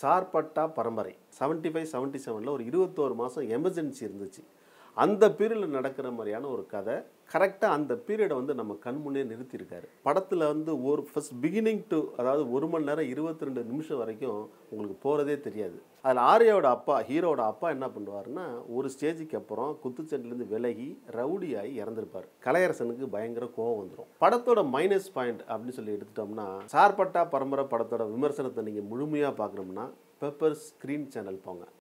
சார்பட்டா பரம்பரை seventy five seventy செவனில் ஒரு இருபத்தோரு மாதம் எமர்ஜென்சி இருந்துச்சு அந்த பீரியடில் நடக்கிற மாதிரியான ஒரு கதை கரெக்டாக அந்த பீரியடை வந்து நம்ம கண் முன்னே நிறுத்தியிருக்காரு படத்தில் வந்து ஒரு ஃபர்ஸ்ட் பிகினிங் டு அதாவது ஒரு மணி நேரம் இருபத்தி ரெண்டு நிமிஷம் வரைக்கும் உங்களுக்கு போகிறதே தெரியாது அதில் ஆர்யாவோட அப்பா ஹீரோவோட அப்பா என்ன பண்ணுவாருன்னா ஒரு ஸ்டேஜுக்கு அப்புறம் குத்துச்சண்டையிலேருந்து விலகி ரவுடியாகி இறந்துருப்பார் கலையரசனுக்கு பயங்கர கோவம் வந்துடும் படத்தோட மைனஸ் பாயிண்ட் அப்படின்னு சொல்லி எடுத்துட்டோம்னா சார்பட்டா பரம்பரை படத்தோட விமர்சனத்தை நீங்கள் முழுமையாக பார்க்கணும்னா பெப்பர் ஸ்க்ரீன் சேனல் போங்க